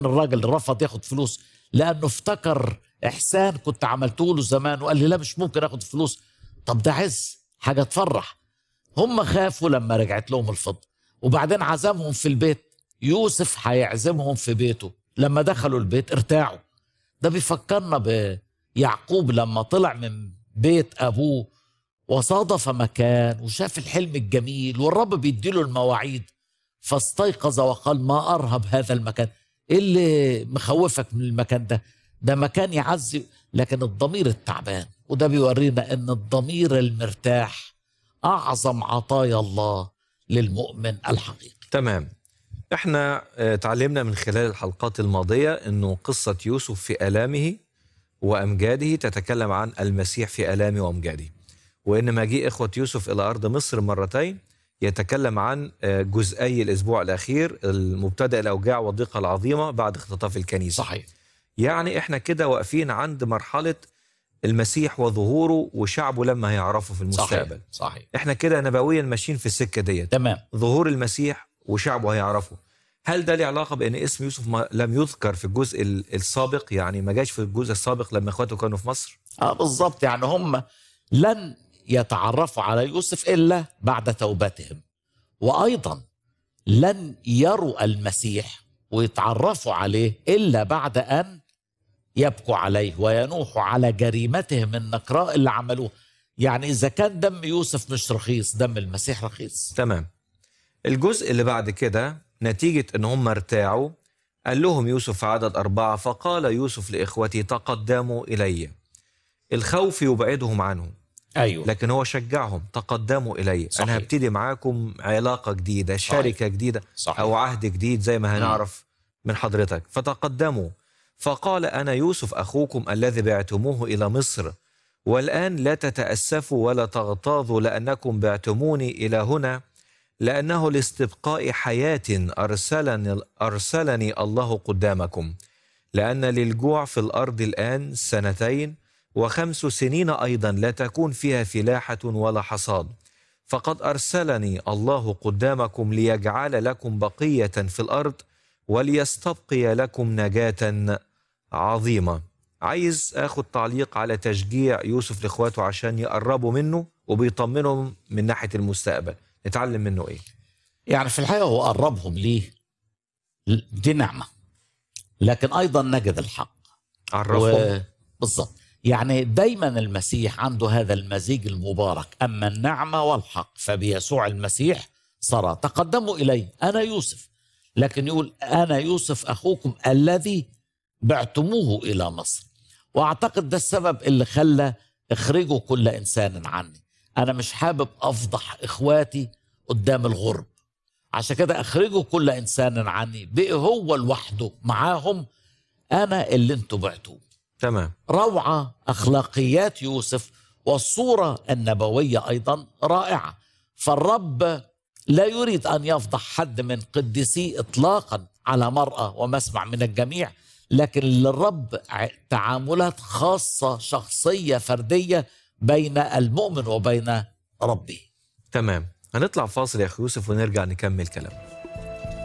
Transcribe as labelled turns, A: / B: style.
A: الراجل رفض ياخد فلوس لانه افتكر احسان كنت عملته له زمان وقال لي لا مش ممكن اخد فلوس طب ده عز حاجه تفرح هم خافوا لما رجعت لهم الفضه وبعدين عزمهم في البيت يوسف هيعزمهم في بيته لما دخلوا البيت ارتاعوا ده بيفكرنا بيعقوب لما طلع من بيت ابوه وصادف مكان وشاف الحلم الجميل والرب بيديله المواعيد فاستيقظ وقال ما ارهب هذا المكان ايه اللي مخوفك من المكان ده ده مكان يعزي لكن الضمير التعبان وده بيورينا ان الضمير المرتاح اعظم عطايا الله للمؤمن الحقيقي
B: تمام احنا آه، تعلمنا من خلال الحلقات الماضية انه قصة يوسف في آلامه وأمجاده تتكلم عن المسيح في آلامه وأمجاده وإن مجيء إخوة يوسف إلى أرض مصر مرتين يتكلم عن آه، جزئي الأسبوع الأخير المبتدأ الأوجاع والضيقة العظيمة بعد اختطاف الكنيسة
A: صحيح
B: يعني احنا كده واقفين عند مرحلة المسيح وظهوره وشعبه لما هيعرفه في المستقبل
A: صحيح صحيح
B: احنا كده نبويا ماشيين في السكة ديت
A: تمام
B: ظهور المسيح وشعبه هيعرفه هل ده له علاقة بأن اسم يوسف ما لم يذكر في الجزء ال- السابق يعني ما جاش في الجزء السابق لما اخواته كانوا في مصر
A: اه بالظبط يعني هم لن يتعرفوا على يوسف الا بعد توبتهم وايضا لن يروا المسيح ويتعرفوا عليه الا بعد ان يبكوا عليه وينوحوا على جريمتهم النكراء اللي عملوها يعني اذا كان دم يوسف مش رخيص دم المسيح رخيص
B: تمام الجزء اللي بعد كده نتيجة ان هم ارتاعوا قال لهم يوسف في عدد أربعة فقال يوسف لإخوته تقدموا إلي الخوف يبعدهم عنه
A: ايوه
B: لكن هو شجعهم تقدموا إلي
A: صحيح.
B: أنا هبتدي معاكم علاقة جديدة شركة جديدة
A: صحيح
B: أو عهد جديد زي ما هنعرف من حضرتك فتقدموا فقال أنا يوسف أخوكم الذي بعتموه إلى مصر والآن لا تتأسفوا ولا تغتاظوا لأنكم بعتموني إلى هنا لأنه لاستبقاء حياة أرسلني, أرسلني الله قدامكم لأن للجوع في الأرض الآن سنتين وخمس سنين أيضا لا تكون فيها فلاحة ولا حصاد فقد أرسلني الله قدامكم ليجعل لكم بقية في الأرض وليستبقي لكم نجاة عظيمة عايز أخد تعليق على تشجيع يوسف لإخواته عشان يقربوا منه وبيطمنهم من ناحية المستقبل نتعلم منه إيه
A: يعني في الحقيقه هو قربهم ليه دي نعمه لكن ايضا نجد الحق
B: عرفهم
A: و... بالظبط يعني دايما المسيح عنده هذا المزيج المبارك اما النعمه والحق فبيسوع المسيح صار تقدموا الي انا يوسف لكن يقول انا يوسف اخوكم الذي بعتموه الى مصر واعتقد ده السبب اللي خلى اخرجوا كل انسان عني انا مش حابب افضح اخواتي قدام الغرب عشان كده اخرجوا كل انسان عني بقي هو لوحده معاهم انا اللي انتوا بعتوه
B: تمام
A: روعة أخلاقيات يوسف والصورة النبوية أيضا رائعة فالرب لا يريد أن يفضح حد من قديسيه إطلاقا على مرأة ومسمع من الجميع لكن للرب ع- تعاملات خاصة شخصية فردية بين المؤمن وبين ربه
B: تمام هنطلع فاصل يا أخي يوسف ونرجع نكمل كلام